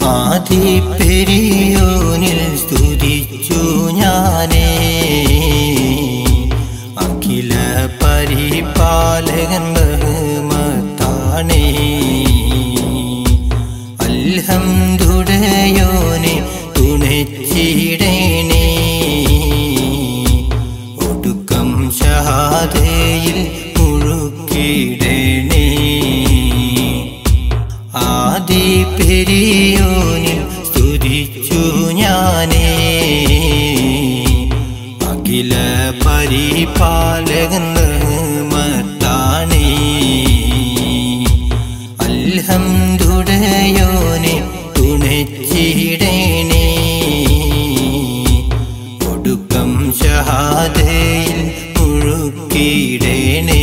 ആദി പെരിയോനിൽ സ്തുതിച്ചു ഞാനേ അഖില പരിപാലകൻ ബഹുമത്താണേ അൽഹംദുടയോനെ തുണച്ചിടേണേ ഒടുക്കം ഷഹാദയിൽ മുഴുക്കിടേണേ ആദി പെരിയോനിൽ സ്തുതിച്ചു ഞാനേ അഖില പരിപാലകൻ മത്താണേ അൽഹംദുടയോനെ തുണച്ചിടേണേ ഒടുക്കം ഷഹാദയിൽ മുഴുക്കിടേണേ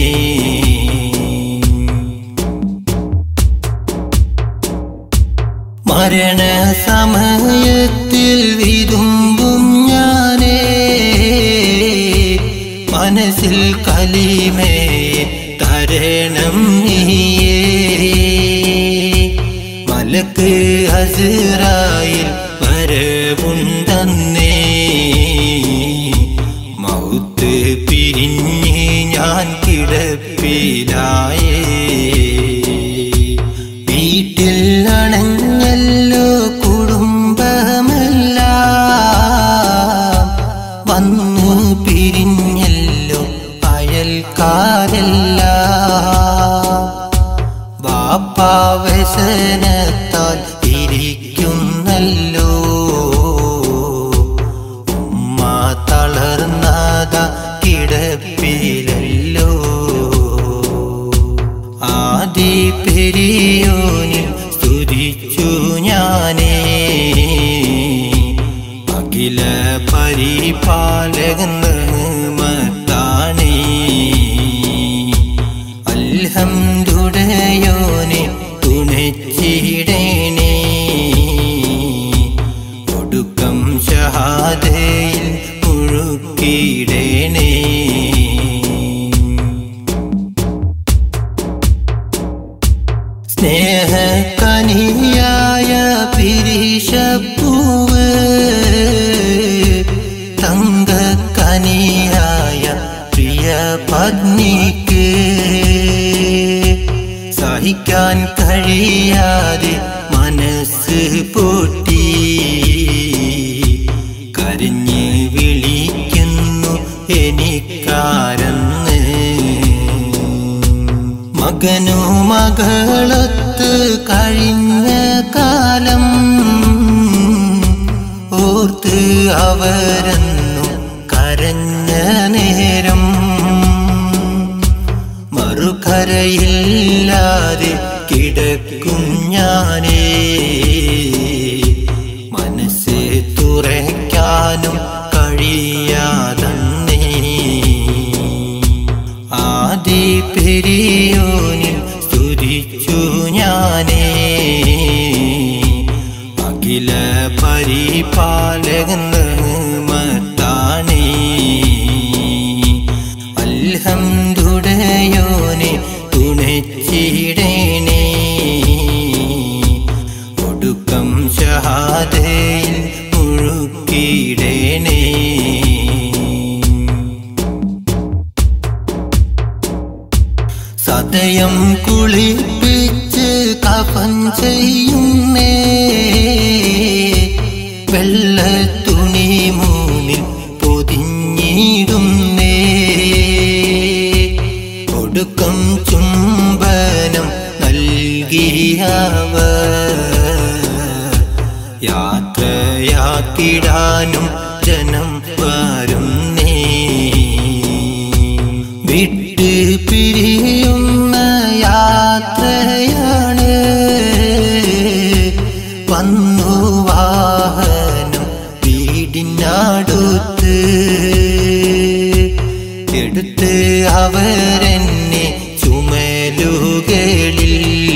മരണ സമയത്തിൽ വിതുമ്പും ഞാനേ മനസ്സിൽ കലിമേ തരണം നീയേ മലക്ക് ഹസിറായിൽ വരവുണ്ടെന്നേ മൗത്ത് പിരിഞ്ഞ് ഞാൻ കിടപ്പിലായേ വീട്ടിൽ അണഞ്ഞല്ലോ കുടുംബമെല്ലാം വന്നു പിരിഞ്ഞല്ലോ അയൽക്കാരെല്ലാം ബാപ്പാവസനത്താൽ ഇരിക്കുന്നല്ലോ ഉമ്മ തളർന്നത കിടപ്പിലല്ലോ ആദി പെരിയോനിൽ സ്തുതിച്ചു ഞാനേ അഖില പരിപാലകൻ മത്താണേ അൽഹംദുടയോനെ തുണച്ചിടേണേ ഒടുക്കം ഷഹാദയിൽ മുഴുക്കിടേണേ സ്നേഹക്കനിയായ പിരിശപ്പൂവ് തങ്കക്കനിയായ പ്രിയ പത്നിക്ക് സഹിക്കാൻ കഴിയാതെ മനസ്സ് പൊട്ടി കരഞ്ഞ് വിളിക്കുന്നു എനിക്കാരെന്ന് മകനു മകളൊത്ത് കഴിഞ്ഞ കാലം ഓർത്ത് അവരെന്നു കരഞ്ഞ നേരം മറുകരയില്ലാതെ കിടക്കും ഞാനേ മനസ്സ് തുറയ്ക്കാനും കഴിയാതന്നേ ആദി പെരിയോനിൽ സ്തുതിച്ചു ഞാനേ അഖില പരിപാലകൻ മത്താണേ അൽഹംദുടയോനെ തുണച്ചിടേണേ ഒടുക്കം ഷഹാദയിൽ മുഴുക്കിടേണേ സദയം കുളിപ്പിച്ച് കഫൻ ചെയ്യുന്നേ വെള്ള തുണി മൂന്നിൽ പൊതിഞ്ഞിടുന്നേ ഒടുക്കം ചുംബനം നൽകിയവർ യാത്രയാക്കിടാനും ജനം വരുന്നേ വിട്ട് പിരിയുന്ന യാത്രയാണ് വന്നു വാഹനം വീടിനടുത്ത് എടുത്ത് അവരെന്നെ ചുമലുകളിൽ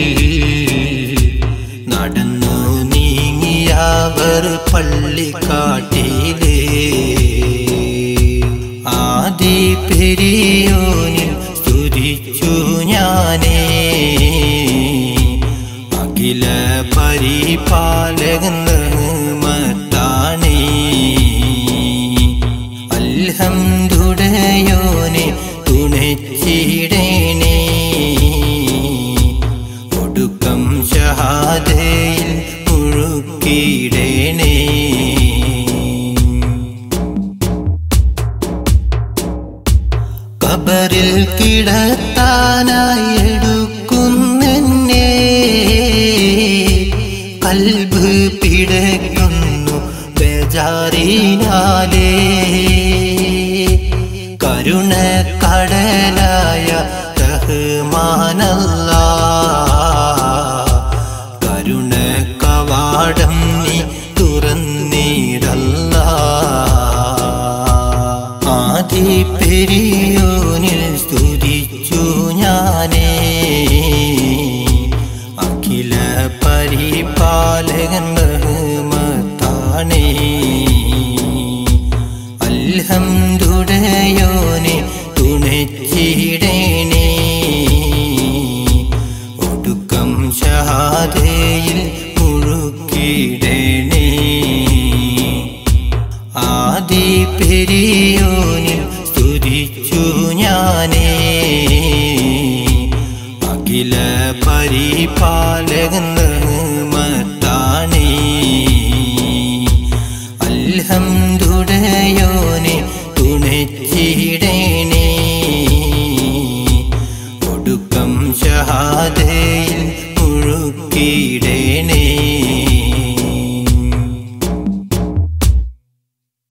നടന്നു നീങ്ങിയവർ പള്ളിക്കാട്ടിലേ ആദി പെരിയോനിൽ സ്തുതിച്ചു ഞാനേ അഖില പരി പരിപാലകന്ന് മത്താണേ അൽഹംദുടയോനെ തുണച്ചിടേണേ ഒടുക്കം ഷഹാദയിൽ മുഴുക്കിടേണേ കബറിൽ കിടത്താനായി എടുക്കുന്നെന്നെ കൽബ് പിടയ്ക്കുന്നു ബേജാറിനാലേ കരുണ കടലായ റഹ്മാനല്ല കരുണ കവാടം നീ തുറന്നിടല്ല ആദി പെരിയോനിൽ സ്തുതിച്ചു ഞാനേ അഖില പരിപാലകൻ ബഹുമത്താണേ അൽഹംദുടയോനെ തുണച്ചിടേണേ ഒടുക്കം ഷഹാദയിൽ മുഴുക്കിടേണേ ആദി പെരിയോനിൽ സ്തുതിച്ചു ഞാനേ അഖില പരിപാലകൻ മത്താണേ അൽഹംദുടയോനെ തുണച്ചിടേണേ ഒടുക്കം ഷഹാദയിൽ മുഴുക്കിടേണേ